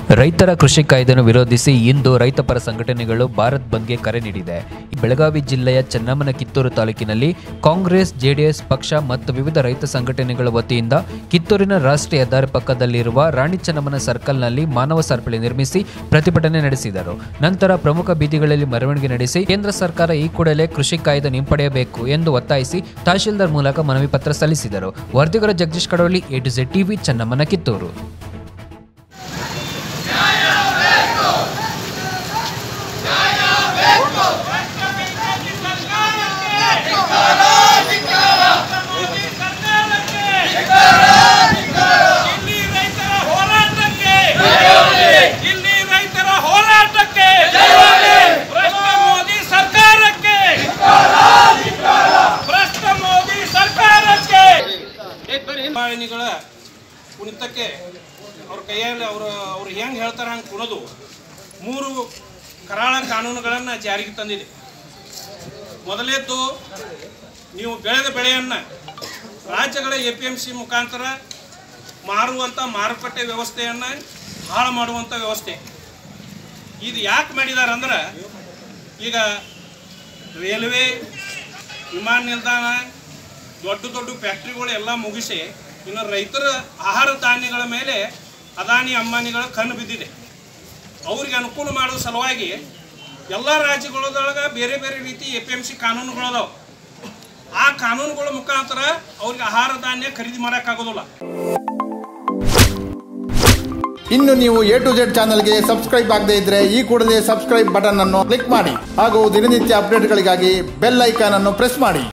ರೈತರ ಕೃಷಿ ಕಾಯ್ದೆಯನ್ನು ವಿರೋಧಿಸಿ ಇಂದು ರೈತಪರ ಸಂಘಟನೆಗಳು ಭಾರತ್ ಬಂದ್ಗೆ ಕರೆ ನೀಡಿದೆ ಬೆಳಗಾವಿ ಜಿಲ್ಲೆಯ ಚೆನ್ನಮ್ಮನ ಕಿತ್ತೂರು ತಾಲೂಕಿನಲ್ಲಿ ಕಾಂಗ್ರೆಸ್ ಜೆಡಿಎಸ್ ಪಕ್ಷ ಮತ್ತು ವಿವಿಧ ರೈತ ಸಂಘಟನೆಗಳ ವತಿಯಿಂದ ಕಿತ್ತೂರಿನ ರಾಷ್ಟ್ರೀಯ ಹೆದ್ದಾರಿ ಪಕ್ಕದಲ್ಲಿರುವ ರಾಣಿ ಚೆನ್ನಮ್ಮನ ಸರ್ಕಲ್ನಲ್ಲಿ ಮಾನವ ಸರಪಳಿ ನಿರ್ಮಿಸಿ ಪ್ರತಿಭಟನೆ ನಡೆಸಿದರು ನಂತರ ಪ್ರಮುಖ ಬೀದಿಗಳಲ್ಲಿ ಮೆರವಣಿಗೆ ನಡೆಸಿ ಕೇಂದ್ರ ಸರ್ಕಾರ ಈ ಕೂಡಲೇ ಕೃಷಿ ಕಾಯ್ದೆ ಹಿಂಪಡೆಯಬೇಕು ಎಂದು ಒತ್ತಾಯಿಸಿ ತಹಶೀಲ್ದಾರ್ ಮೂಲಕ ಮನವಿ ಪತ್ರ ಸಲ್ಲಿಸಿದರು ವರದಿಗಾರ Jagadish Kadoli A to Z TV Chennammana Kittur ಇಲ್ಲಿ ರೈತರ ಹೋರಾಟಕ್ಕೆ ಇಲ್ಲಿ ರೈತರ ಹೋರಾಟಕ್ಕೆ ಭ್ರಷ್ಟ ಮೋದಿ ಸರ್ಕಾರಕ್ಕೆ ಭ್ರಷ್ಟ ಮೋದಿ ಸರ್ಕಾರಕ್ಕೆ ಮಾಲಿನಿಗಳ ಕುಣಿತಕ್ಕೆ ಅವ್ರ ಕೈಯಲ್ಲಿ ಅವರು ಅವ್ರು ಹೆಂಗೆ ಹೇಳ್ತಾರೆ ಹಂಗೆ ಕುಣದು ಮೂರು ಕರಾಳ ಕಾನೂನುಗಳನ್ನು ಜಾರಿಗೆ ತಂದಿದೆ ಮೊದಲೇದ್ದು ನೀವು ಬೆಳೆದ ಬೆಳೆಯನ್ನು ರಾಜ್ಯಗಳ ಎ ಪಿ ಎಮ್ ಸಿ ಮುಖಾಂತರ ಮಾರುವಂಥ ಮಾರುಕಟ್ಟೆ ವ್ಯವಸ್ಥೆಯನ್ನು ಹಾಳು ಮಾಡುವಂಥ ವ್ಯವಸ್ಥೆ ಇದು ಯಾಕೆ ಮಾಡಿದ್ದಾರೆ ಅಂದ್ರೆ ಈಗ ರೈಲ್ವೆ ವಿಮಾನ ನಿಲ್ದಾಣ ದೊಡ್ಡ ದೊಡ್ಡ ಫ್ಯಾಕ್ಟ್ರಿಗಳು ಎಲ್ಲ ಮುಗಿಸಿ ಇನ್ನು ರೈತರ ಆಹಾರ ಧಾನ್ಯಗಳ ಮೇಲೆ ಅದಾನಿ ಅಂಬಾನಿಗಳ ಕಣ್ಣು ಬಿದ್ದಿದೆ ಅವ್ರಿಗೆ ಅನುಕೂಲ ಮಾಡೋ ಸಲುವಾಗಿ ಎಲ್ಲ ರಾಜ್ಯಗಳದೊಳಗೆ ಬೇರೆ ಬೇರೆ ರೀತಿ ಎ ಪಿ ಎಮ್ ಸಿ ಕಾನೂನುಗಳದಾವೆ ಆ ಕಾನೂನುಗಳ ಮುಖಾಂತರ ಅವ್ರಿಗೆ ಆಹಾರ ಧಾನ್ಯ ಖರೀದಿ ಮಾಡೋಕ್ಕಾಗೋದಿಲ್ಲ ಇನ್ನು ನೀವು ಎ ಟು ಜೆಡ್ ಚಾನಲ್ಗೆ ಸಬ್ಸ್ಕ್ರೈಬ್ ಆಗದೇ ಇದ್ರೆ ಈ ಕೂಡಲೇ ಸಬ್ಸ್ಕ್ರೈಬ್ ಬಟನ್ ಅನ್ನು ಕ್ಲಿಕ್ ಮಾಡಿ ಹಾಗೂ ದಿನನಿತ್ಯ ಅಪ್ಡೇಟ್ಗಳಿಗಾಗಿ ಬೆಲ್ ಐಕಾನ್ ಅನ್ನು ಪ್ರೆಸ್ ಮಾಡಿ